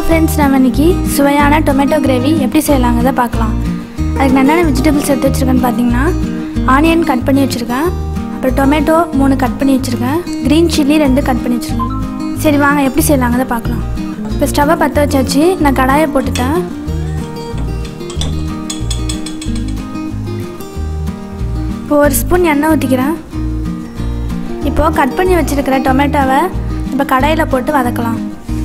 friends நம்ம இன்னைக்கு சுவையான டொமேட்டோ கிரேவி எப்படி செய்யலாங்கிறத பார்க்கலாம் அதுக்கு நான் என்னென்ன வெஜிடபிள்ஸ் எடுத்து வச்சுருக்கேன்னு பார்த்தீங்கன்னா ஆனியன் கட் பண்ணி வச்சுருக்கேன் அப்புறம் டொமேட்டோ மூணு கட் பண்ணி வச்சுருக்கேன் க்ரீன் சில்லி ரெண்டு கட் பண்ணி வச்சுருக்கேன் சரி வாங்க எப்படி செய்யலாங்கிறத பார்க்கலாம் இப்போ ஸ்டவ்வை பற்ற வச்சாச்சு நான் கடாயை போட்டுட்டேன் இப்போ ஒரு ஸ்பூன் எண்ணெய் ஊற்றிக்கிறேன் இப்போது கட் பண்ணி வச்சுருக்கிற டொமேட்டோவை இப்போ கடாயில் போட்டு வதக்கலாம்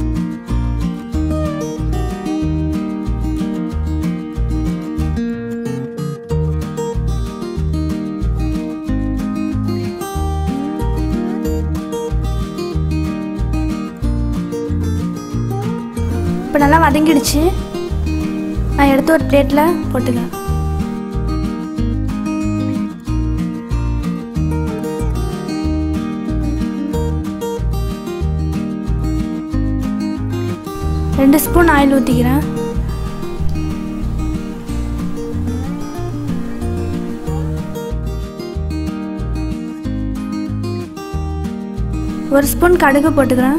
இப்போ நல்லா வதங்கிடுச்சு நான் எடுத்து ஒரு பிளேட்டில் போட்டுக்கிறேன் ரெண்டு ஸ்பூன் ஆயில் ஊற்றிக்கிறேன் ஒரு ஸ்பூன் கடுகு போட்டுக்கிறேன்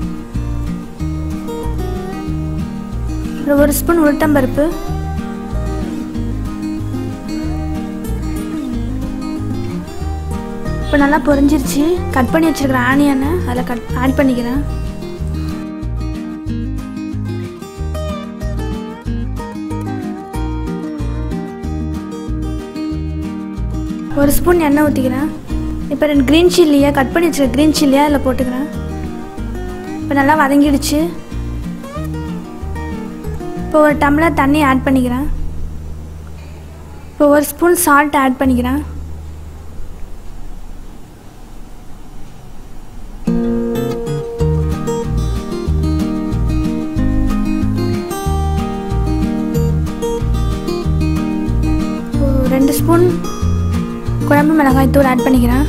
அப்புறம் ஒரு ஸ்பூன் உளுத்தம்பருப்பு இப்போ நல்லா பொரிஞ்சிருச்சு கட் பண்ணி வச்சிருக்கிற ஆனியனை அதில் கட் ஆட் பண்ணிக்கிறேன் ஒரு ஸ்பூன் எண்ணெய் ஊற்றிக்கிறேன் இப்போ ரெண்டு க்ரீன் சில்லியை கட் பண்ணி வச்சுருக்க க்ரீன் சில்லியை அதில் போட்டுக்கிறேன் இப்போ நல்லா வதங்கிடுச்சு இப்போ ஒரு டம்ளர் தண்ணி ஆட் பண்ணிக்கிறேன் இப்போ ஒரு ஸ்பூன் சால்ட் ஆட் பண்ணிக்கிறேன் இப்போ ரெண்டு ஸ்பூன் குழம்பு மிளகாய் தூள் ஆட் பண்ணிக்கிறேன்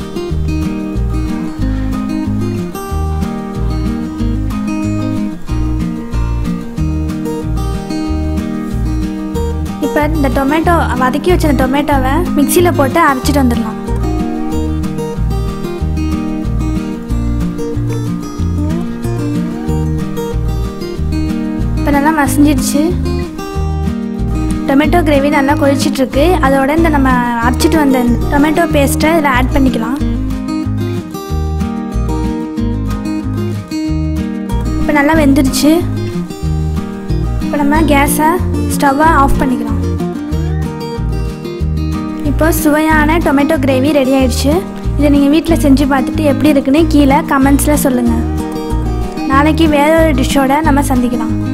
இப்போ இந்த டொமேட்டோ வதக்கி வச்ச இந்த டொமேட்டோவை மிக்சியில் போட்டு அரைச்சிட்டு வந்துடலாம் இப்போ நல்லா மசிஞ்சிடுச்சு டொமேட்டோ கிரேவி நல்லா கொதிச்சிட்ருக்கு அதோட இந்த நம்ம அரைச்சிட்டு வந்த டொமேட்டோ பேஸ்ட்டை இதில் ஆட் பண்ணிக்கலாம் இப்போ நல்லா வெந்துருச்சு இப்போ நம்ம கேஸை ஸ்டவ்வை ஆஃப் பண்ணிக்கலாம் இப்போ சுவையான டொமேட்டோ கிரேவி ரெடி ஆயிடுச்சு இதை நீங்கள் வீட்டில் செஞ்சு பார்த்துட்டு எப்படி இருக்குன்னு கீழே கமெண்ட்ஸில் சொல்லுங்கள் நாளைக்கு வேற ஒரு டிஷ்ஷோட நம்ம சந்திக்கலாம்